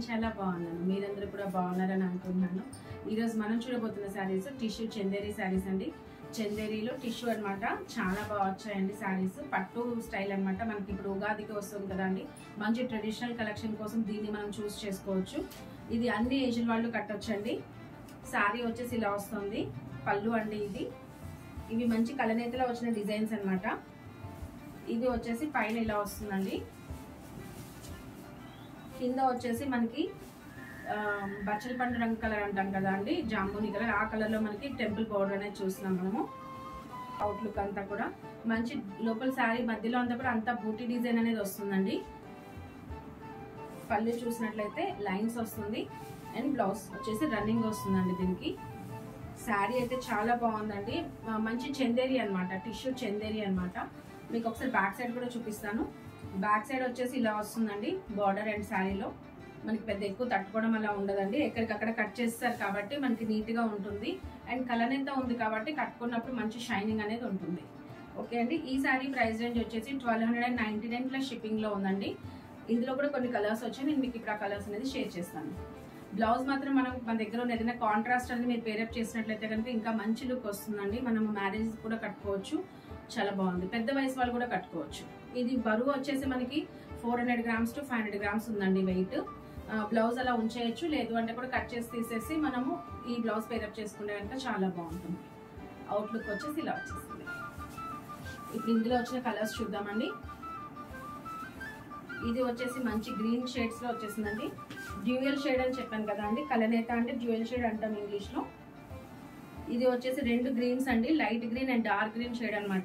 చాలా బాగున్నాను మీరందరూ కూడా బాగున్నారని అనుకుంటున్నాను ఈరోజు మనం చూడబోతున్న శారీస్ టిష్యూ చందేరి శారీస్ అండి చందేరిలో టిష్యూ అన్నమాట చాలా బాగా వచ్చాయండి శారీస్ పట్టు స్టైల్ అన్నమాట మనకి ఇప్పుడు ఉగాదికి వస్తుంది కదండి మంచి ట్రెడిషనల్ కలెక్షన్ కోసం దీన్ని మనం చూస్ చేసుకోవచ్చు ఇది అన్ని ఏజ్ల వాళ్ళు కట్టొచ్చండి శారీ వచ్చేసి ఇలా వస్తుంది పళ్ళు అండి ఇది ఇవి మంచి కలనేతలో వచ్చిన డిజైన్స్ అన్నమాట ఇది వచ్చేసి పైన ఇలా వస్తుందండి కింద వచ్చేసి మనకి ఆ, బచ్చల పండు రంగు కలర్ అంటాం కదా అండి జాంబూని కలర్ ఆ కలర్ లో మనకి టెంపుల్ పౌడర్ అనేది చూస్తున్నాం మనము అవుట్లుక్ అంతా కూడా మంచి లోపల శారీ మధ్యలో అంతా కూడా అంతా బూటీ డిజైన్ అనేది వస్తుందండి పళ్ళు చూసినట్లయితే లైన్స్ వస్తుంది అండ్ బ్లౌజ్ వచ్చేసి రన్నింగ్ వస్తుందండి దీనికి శారీ అయితే చాలా బాగుందండి ఆ, మంచి చందేరి అన్నమాట టిష్యూ చందేరి అన్నమాట మీకు ఒకసారి బ్యాక్ సైడ్ కూడా చూపిస్తాను బ్యాక్ సైడ్ వచ్చేసి ఇలా వస్తుందండి బార్డర్ అండ్ శారీలో మనకి పెద్ద ఎక్కువ తట్టుకోవడం అలా ఉండదండి ఎక్కడికక్కడ కట్ చేస్తారు కాబట్టి మనకి నీట్ గా ఉంటుంది అండ్ కలర్ ఎంత ఉంది కాబట్టి కట్టుకున్నప్పుడు మంచి షైనింగ్ అనేది ఉంటుంది ఓకే అండి ఈ శారీ ప్రైస్ రేంజ్ వచ్చేసి twelve hundred and ninety nine plus shipping లో ఉందండి ఇందులో కూడా కొన్ని కలర్స్ వచ్చాయి నేను మీకు ఇప్పుడు ఆ కలర్స్ అనేది షేర్ చేస్తాను బ్లౌజ్ మాత్రం మనం మన దగ్గర ఉన్న ఏదైనా కాంట్రాస్ట్ అనేది మీరు పేరప్ చేసినట్లయితే కనుక ఇంకా మంచి లుక్ వస్తుందండి మనం మ్యారేజ్ కూడా కట్టుకోవచ్చు చాలా బాగుంది పెద్ద వయసు వాళ్ళు కూడా కట్టుకోవచ్చు ఇది బరువు వచ్చేసి మనకి four hundred grams to five hundred grams ఉందండి వెయిట్ బ్లౌజ్ అలా ఉంచేయచ్చు లేదు అంటే కూడా కట్ చేసి తీసేసి మనము ఈ బ్లౌజ్ పేరప్ చేసుకుంటే కనుక చాలా బాగుంటుంది అవుట్లుక్ వచ్చేసి ఇలా వచ్చేస్తుంది ఇప్పుడు ఇందులో వచ్చిన కలర్స్ చూద్దామండి ఇది వచ్చేసి మంచి గ్రీన్ షేడ్స్ లో వచ్చేసిందండి డ్యూయల్ షేడ్ అని చెప్పాను కదా అండి కలనేత అంటే డ్యూయల్ షేడ్ అంటాం ఇంగ్లీష్ లో ఇది వచ్చేసి రెండు గ్రీన్స్ అండి light green and dark green shade అనమాట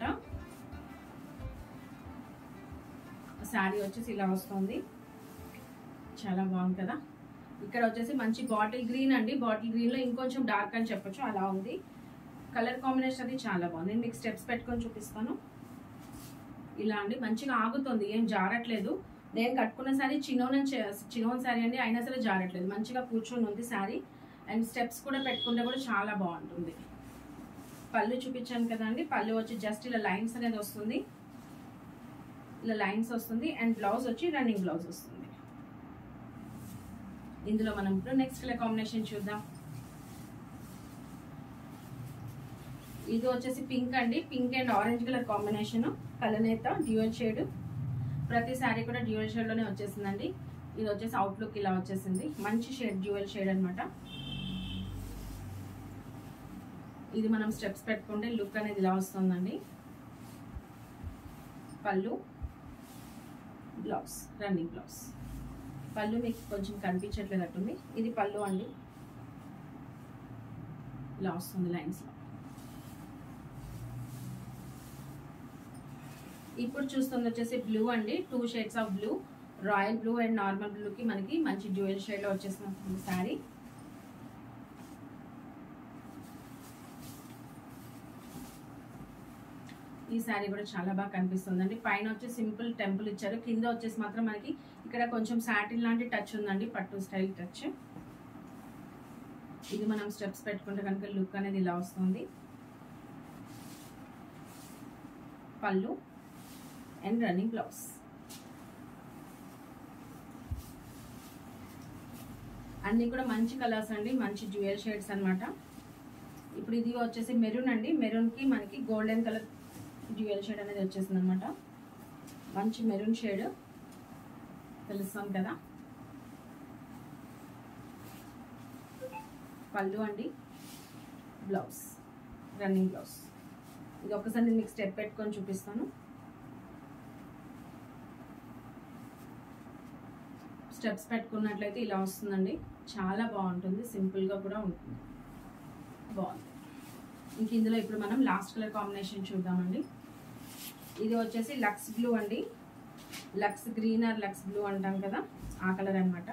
శారీ వచ్చేసి ఇలా వస్తుంది చాలా బాగుంది కదా ఇక్కడ వచ్చేసి మంచి బాటిల్ గ్రీన్ అండి బాటిల్ గ్రీన్ లో ఇంకొంచెం డార్క్ అని చెప్పొచ్చు అలా ఉంది కలర్ కాంబినేషన్ అది చాలా బాగుంది నేను మీకు స్టెప్స్ పెట్టుకొని చూపిస్తాను ఇలా అండి మంచిగా ఆగుతుంది ఏం జారట్లేదు నేను కట్టుకున్న శారీ చిన్నోన్ చిన్నోన్ శారీ అండి అయినా సరే జారట్లేదు మంచిగా కూర్చొని ఉంది శారీ అండ్ స్టెప్స్ కూడా పెట్టుకుంటే కూడా చాలా బాగుంటుంది పళ్ళు చూపించాను కదండి పళ్ళు వచ్చి జస్ట్ ఇలా లైన్స్ అనేది వస్తుంది ఇలా లైన్స్ వస్తుంది అండ్ బ్లౌజ్ వచ్చి రన్నింగ్ బ్లౌజ్ వస్తుంది ఇందులో మనం ఇప్పుడు నెక్స్ట్ కలర్ కాంబినేషన్ చూద్దాం ఇది వచ్చేసి పింక్ అండి pink and orange colour combination కలనేత డ్యూయల్ షేడ్ ప్రతి సారీ కూడా డ్యూయల్ షేడ్ లోనే వచ్చేసిందండి ఇది వచ్చేసి అవుట్లుక్ ఇలా వచ్చేసింది మంచి షేడ్ డ్యూయల్ షేడ్ అన్నమాట ఇది మనం స్టెప్స్ పెట్టుకుంటే లుక్ అనేది ఇలా వస్తుందండి పళ్ళు బ్లౌజ్ రన్నింగ్ బ్లౌజ్ పళ్ళు మీకు కొంచెం కనిపించట్లేదట్టుంది ఇది పళ్ళు అండి ఇలా వస్తుంది లైన్స్లో ఇప్పుడు చూస్తుంది వచ్చేసి బ్లూ అండి two shades of blue royal blue and normal బ్లూకి మనకి మంచి డ్యూయల్ షేడ్లో వచ్చేసిన శారీ ఈ శారీ కూడా చాలా బాగా కనిపిస్తుందండి పైన వచ్చి సింపుల్ టెంపుల్ ఇచ్చారు కింద వచ్చేసి మాత్రం మనకి ఇక్కడ కొంచెం సాటిన్ లాంటి టచ్ ఉందండి పట్టు స్టైల్ టచ్ ఇది మనం స్టెప్స్ పెట్టుకుంటే కనుక లుక్ అనేది ఇలా వస్తుంది పళ్ళు అండ్ రన్నింగ్ బ్లౌజ్ అన్ని కూడా మంచి కలర్స్ అండి మంచి జ్యువెల్ షేడ్స్ అన్నమాట ఇప్పుడు ఇది వచ్చేసి మెరూన్ అండి మెరూన్ కి మనకి గోల్డెన్ కలర్ డ్యూయల్ షేడ్ అనేది వచ్చేసింది అనమాట మంచి మెరూన్ షేడ్ తెలుస్తాం కదా పళ్ళు అండి బ్లౌజ్ రన్నింగ్ బ్లౌజ్ ఇది ఒకసారి నేను మీకు స్టెప్ పెట్టుకొని చూపిస్తాను స్టెప్స్ పెట్టుకున్నట్లయితే ఇలా వస్తుందండి చాలా బాగుంటుంది సింపుల్గా కూడా ఉంటుంది బాగుంది ఇంక ఇందులో ఇప్పుడు మనం లాస్ట్ కలర్ కాంబినేషన్ చూద్దామండి ఇది వచ్చేసి లక్స్ బ్లూ అండి lux green or lux blue అంటాం కదా ఆ కలర్ అనమాట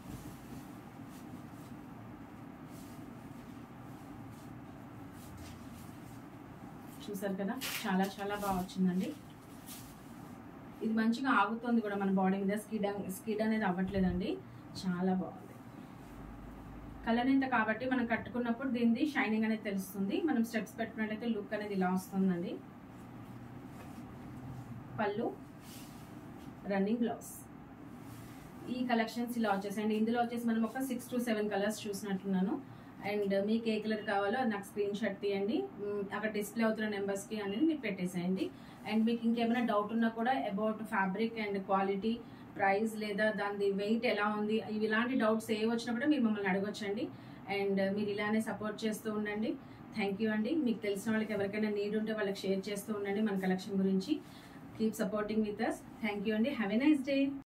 చూసారు కదా చాలా చాలా బాగా వచ్చిందండి ఇది మంచిగా ఆగుతుంది కూడా మన బాడీ మీద స్కిడ్ స్కిడ్ అనేది అవ్వట్లేదండి చాలా బాగుంది కలర్ ఇంత కాబట్టి మనం కట్టుకున్నప్పుడు దీనిది షైనింగ్ అనేది తెలుస్తుంది మనం స్టెప్స్ పెట్టుకున్నట్లయితే లుక్ అనేది ఇలా వస్తుందండి పళ్ళు రన్నింగ్ బ్లౌజ్ ఈ కలెక్షన్స్ ఇలా వచ్చేసాయండి ఇందులో వచ్చేసి మనం ఒక సిక్స్ టు సెవెన్ కలర్స్ చూసినట్టున్నాను అండ్ మీకు ఏ కలర్ కావాలో అది నాకు స్క్రీన్ షాట్ తీయండి మ్, అక్కడ డిస్ప్లే అవుతున్న నెంబర్స్కి అనేది మీరు పెట్టేసేయండి అండ్ మీకు ఇంకేమైనా డౌట్ ఉన్నా కూడా about fabric and quality price లేదా దాని వెయిట్ ఎలా ఉంది ఇవి ఇలాంటి డౌట్స్ ఏ వచ్చినా కూడా మీరు మమ్మల్ని అడగొచ్చండి అండ్ మీరు ఇలానే సపోర్ట్ చేస్తూ ఉండండి థ్యాంక్ యూ అండి మీకు తెలిసిన వాళ్ళకి ఎవరికైనా నీడ్ ఉంటే వాళ్ళకి షేర్ చేస్తూ ఉండండి మన కలెక్షన్ గురించి keep supporting with us thank you అండి హ్యావ్ ఎ నైస్ డే